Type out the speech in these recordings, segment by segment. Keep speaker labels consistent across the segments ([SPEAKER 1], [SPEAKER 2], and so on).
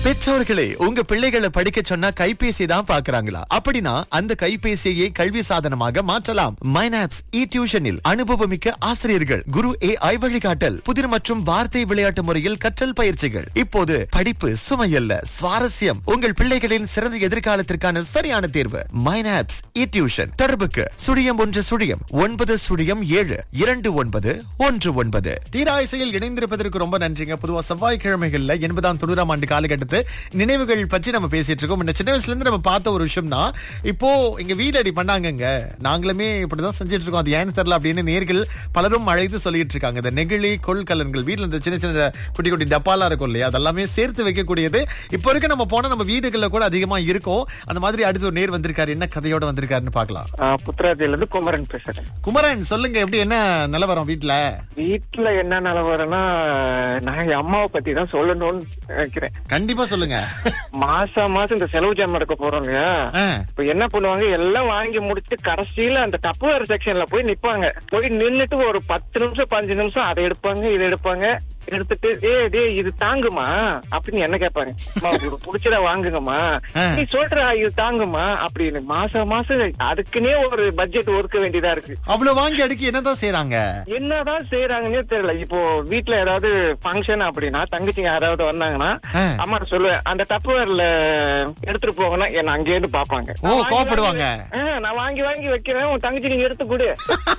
[SPEAKER 1] பெற்றோர்களே உங்க பிள்ளைகளை படிக்க சொன்னா கைபேசி தான் பாக்குறாங்களா அப்படின்னா அந்த கைபேசியை கல்வி சாதனமாக மாற்றலாம் மைனாப்ஸ் இ டியூஷனில் அனுபவமிக்க ஆசிரியர்கள் குரு ஏ ஐ வழிகாட்டல் புதிர் மற்றும் வார்த்தை விளையாட்டு முறையில் கற்றல் பயிற்சிகள் இப்போது படிப்பு சுமையல்ல சுவாரஸ்யம் உங்கள் பிள்ளைகளின் சிறந்த எதிர்காலத்திற்கான சரியான தேர்வு மைனாப்ஸ் இ டியூஷன் தொடர்புக்கு சுழியம் ஒன்று சுழியம் ஒன்பது சுழியம் ஏழு இரண்டு ஒன்பது ஒன்று ஒன்பது தீராயிசையில் இணைந்திருப்பதற்கு ரொம்ப நன்றிங்க பொதுவா செவ்வாய்க்கிழமைகள்ல எண்பதாம் தொண்ணூறாம் ஆண்டு காலகட்டத்து நினைவுகள் பற்றி நம்ம பேசிட்டு இருக்கோம் இந்த சின்ன வயசுல இருந்து நம்ம பார்த்த ஒரு விஷயம் தான் இப்போ எங்க வீடு அடி பண்ணாங்கங்க நாங்களுமே இப்படிதான் செஞ்சுட்டு இருக்கோம் அது ஏன்னு தெரியல அப்படின்னு நேர்கள் பலரும் அழைத்து சொல்லிட்டு இருக்காங்க இந்த நெகிழி கொள்கலன்கள் வீட்டுல இந்த சின்ன சின்ன குட்டி குட்டி டப்பாலா இருக்கும் இல்லையா அதெல்லாமே சேர்த்து வைக்கக்கூடியது இப்போ இருக்க நம்ம போனா நம்ம வீடுகள்ல கூட அதிகமா இருக்கும் அந்த மாதிரி அடுத்து ஒரு நேர் வந்திருக்காரு என்ன கதையோட வந்திருக்காருன்னு பார்க்கலாம்
[SPEAKER 2] ஆஹ் புத்ராஜில இருந்து குமரன் பேசுறேன்
[SPEAKER 1] குமரன் சொல்லுங்க எப்படி என்ன நிலவரம் வீட்டுல
[SPEAKER 2] வீட்டுல என்ன நிலவரம்னா நான் என் அம்மாவை பத்தி தான் சொல்லணும்னு நினைக்கிறேன்
[SPEAKER 1] கண்டிப்பா சொல்லுங்க
[SPEAKER 2] மாசம் மாசம் இந்த செலவு ஜாம் எடுக்க போறோம் இல்லையா
[SPEAKER 1] ஆ,
[SPEAKER 2] இப்ப என்ன பண்ணுவாங்க எல்லாம் வாங்கி முடிச்சுட்டு கடைசியில அந்த டப்புவேர் செக்ஷன்ல போய் நிப்பாங்க போய் நின்னுட்டு ஒரு பத்து நிமிஷம் பதினஞ்சு நிமிஷம் அதை எடுப்பாங்க இதை எடுப்பாங்க எடுத்துட்டு ஏ டே இது தாங்குமா அப்படின்னு என்ன கேட்பாங்க அம்மா, உங்களுக்கு பிடிச்சத வாங்குங்கம்மா
[SPEAKER 1] ஆ.
[SPEAKER 2] நீ சொல்ற இது தாங்குமா அப்படின்னு மாசம் மாசம் அதுக்குன்னே ஒரு பட்ஜெட் ஒதுக்க வேண்டியதா இருக்கு
[SPEAKER 1] அவ்வளவு வாங்கி அடுக்கி என்னதான் செய்றாங்க
[SPEAKER 2] என்னதான் செய்யறாங்கன்னே தெரியல இப்போ வீட்ல ஏதாவது ஃபங்க்ஷன் அப்படின்னா தங்கச்சிங்க யாராவது வந்தாங்கன்னா
[SPEAKER 1] ஆ.
[SPEAKER 2] அம்மா சொல்லுவேன் அந்த டப்புவேர்ல எடுத்துட்டு போகணும் என்ன அங்கேயே இருந்து பாப்பாங்க
[SPEAKER 1] ஓ, கோவப்படுவாங்க.
[SPEAKER 2] ஆ, நான் வாங்கி வாங்கி வைக்கிறேன் உன் தங்கச்சி நீங்க எடுத்து கொடு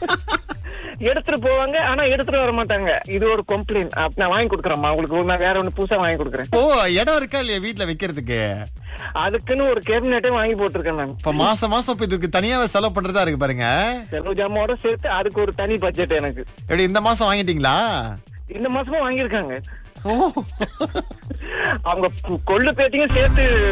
[SPEAKER 2] எடுத்துட்டு போவாங்க ஆனா எடுத்துட்டு வர மாட்டாங்க இது ஒரு கம்ப்ளைண்ட் நான் வாங்கி கொடுக்குறேம்மா உங்களுக்கு நான் வேற ஒண்ணு புதுசா வாங்கி கொடுக்குறேன்
[SPEAKER 1] ஓ இடம் இருக்கா இல்லையா வீட்டுல வைக்கிறதுக்கு
[SPEAKER 2] அதுக்குன்னு ஒரு கேபினெட்டே வாங்கி போட்டிருக்கேன் நான்
[SPEAKER 1] இப்ப மாசம் மாசம் இப்ப இதுக்கு தனியாவே செலவு பண்றதா இருக்கு பாருங்க
[SPEAKER 2] செலவு ஜாமோட சேர்த்து அதுக்கு ஒரு தனி பட்ஜெட் எனக்கு
[SPEAKER 1] எப்படி இந்த மாசம் வாங்கிட்டீங்களா
[SPEAKER 2] இந்த மாசமும் வாங்கியிருக்காங்க
[SPEAKER 1] ஓ
[SPEAKER 2] அவங்க கொள்ளு பேட்டியும் சேர்த்து